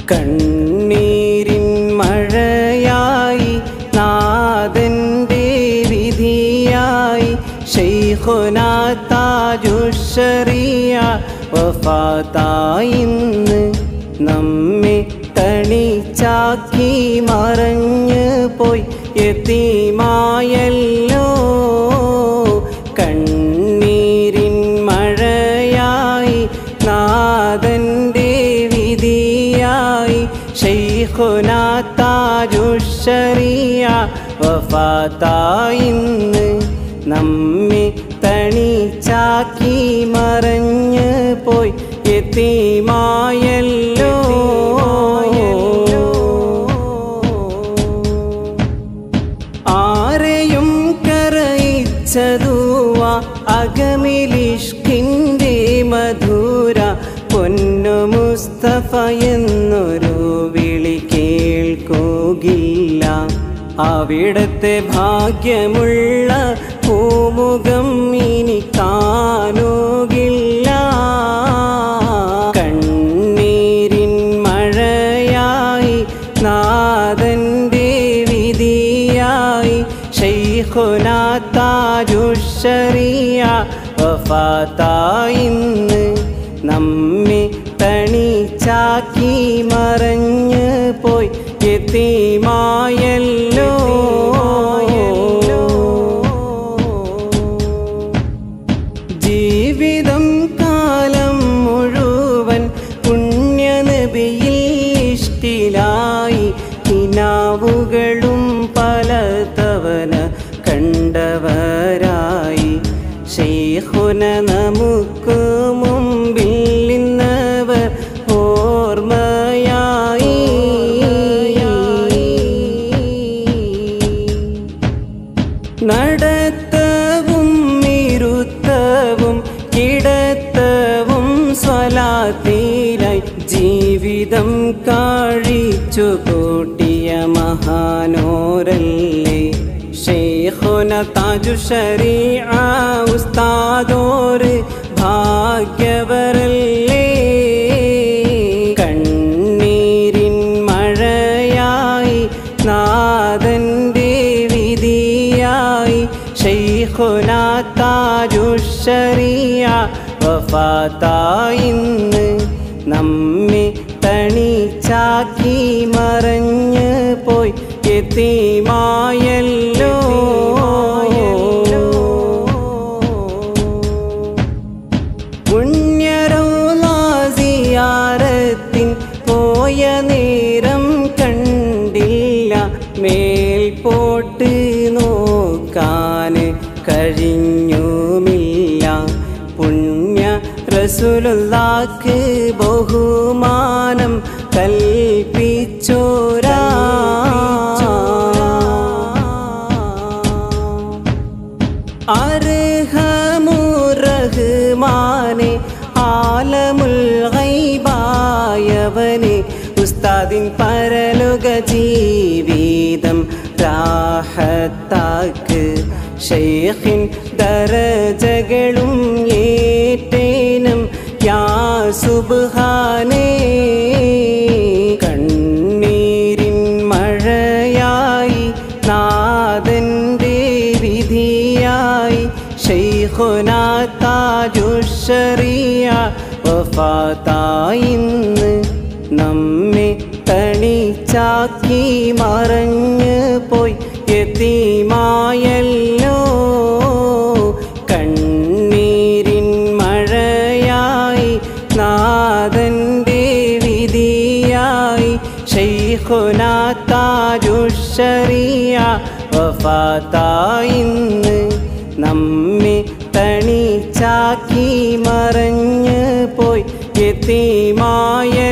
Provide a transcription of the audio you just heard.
കണ്ണീരിൻ മഴയായി നാഥൻ്റെ വിധിയായി ഷെയ്ഖുന താജുഷറിയ വഫാത്തായിന്ന് നമ്മെ തണിച്ചാക്കി മറഞ്ഞു പോയി എത്തിമായല്ലോ കണ്ണീരിൻ മഴയായി നാഥൻ്റെ വിധിയായി ഷെയ്ഖുന താജുഷറിയ വഫാത്തായിന്ന് നമ്മെ തണിച്ചാക്കി മറഞ്ഞു പോയി എത്തിമായല്ലോ ആരെയും കരയിച്ചതുവ അകമിലിഷ്കിൻ്റെ മധുര പൊന്നു മുസ്തഫ എന്നൊരു വിളി കേൾക്കുകയില്ല അവിടത്തെ ഭാഗ്യമുള്ള പൂമുഖം ഇനി കാണുകില്ല കണ്ണീരിൻ മഴയായി നാഥൻ്റെ വിധിയായി ഷെയ്ഖുന താജുഷറിയ വഫാത്തായിന്ന് നമ്മെ തണിച്ചാക്കി മറഞ്ഞു പോയി എത്തിമായല്ലോ ജീവിതം കാലം മുഴുവൻ പുണ്യനബിയിൽ ഇഷ്ടിലായി കിനാവുകളും പല തവണ കണ്ടവരായി ഷെയ്ഖുന നമുക്ക് മുമ്പിൽ നിന്നവർ ഓർമ്മയായി നടത്തവും ഇരുത്തവും കിടത്തവും സ്വലാത്തിലായി ജീവിതം കാഴിച്ചു കൂട്ടിയ മഹാനോരല്ലേ ഷേഖുന താജു ശരീഅ ഉസ്താദോര് ഭാഗ്യവരല്ലേ കണ്ണീരിൻ മഴയായി നാഥൻ്റെ വിധിയായി ഷെയ്ഖുന താജുഷറിയ വഫാത്തായിന്ന് നമ്മെ തണിച്ചാക്കി മറഞ്ഞു പോയി എത്തിമായല്ലോ പുണ്യരോലാസിയാരത്തിൻ പോയ നേരം കണ്ടില്ല മേൽപോട്ട് നോക്കാൻ കഴിഞ്ഞുമില്ല പുണ്യ റസുലുള്ളാക്ക് ബഹുമാനം കൽപ്പിച്ചോരാ അർഹമുറഹ്മാനെ ആലമുൽ ഗൈബായവനെ ഉസ്താദിൻ പരലുക ജീവിതം രാഹത്താക്ക് ഷെയ്ഖിൻ ദരജകളും ഏറ്റേനും യാ സുബ്ഹാനേ കണ്ണീരിൻ മഴയായി നാഥൻ്റെ വിധിയായി ഷെയ്ഖുന താജുഷറിയ വഫാത്തായിന്ന് നമ്മെ തണിച്ചാക്കി മറഞ്ഞു പോയി എത്തിമായല്ലോ കണ്ണീരിൻ മഴയായി നാഥൻ്റെ വിധിയായി ഷെയ്ഖുന താജുഷറിയ വഫാത്തായിന്ന് നമ്മെ തണിച്ചാക്കി മറഞ്ഞു പോയി എത്തിമായ